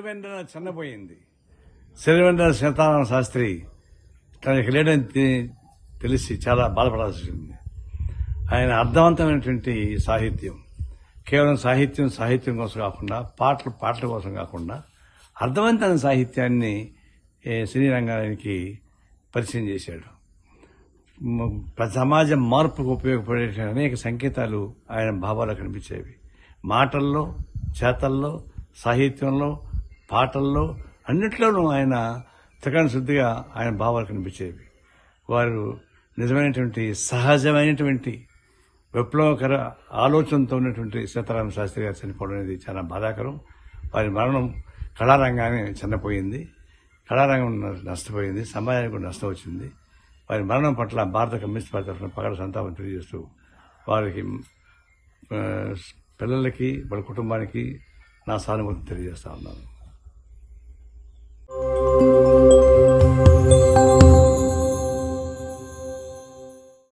వెంటనే చిన్నపోయింది సిరి వెంటనే సీతారామ శాస్త్రి తనకి లేడని తె- తెలిసి చాలా బాధపడాల్సి వచ్చింది ఆయన అర్థవంతమైనటువంటి సాహిత్యం కేవలం సాహిత్యం సాహిత్యం కోసం కాకుండా పాటలు పాటల కోసం కాకుండా అర్థవంతమైన సాహిత్యాన్ని ఏ, సినీ రంగానికి పరిచయం చేశాడు మ- ప్ర- సమాజ మార్పుకు ఉపయోగపడే అనేక సంకేతాలు ఆయన భావాలు కనిపించేవి మాటల్లో చేతల్లో సాహిత్యంలో పాటల్లో అన్నిట్లోనూ ఆయన త్రికరణ శుద్ధిగా ఆయన భావాలు కనిపించేవి వారు నిజమైనటువంటి సహజమైనటువంటి విప్లవకర ఆలోచనతో ఉన్నటువంటి సీతారామ శాస్త్రి గారు చనిపోవడం అనేది చాలా బాధాకరం వారి మరణం కళారంగానే చనిపోయింది కళారంగం నష్టపోయింది సమాజానికి కూడా నష్టం వచ్చింది వారి మరణం పట్ల భారత కమ్యూనిస్ట్ పార్టీ తరఫున పగల సంతాపం తెలియజేస్తూ వారికి ఆ, పిల్లలకి వాళ్ళ కుటుంబానికి నా సానుభూతి తెలియజేస్తా ఉన్నాను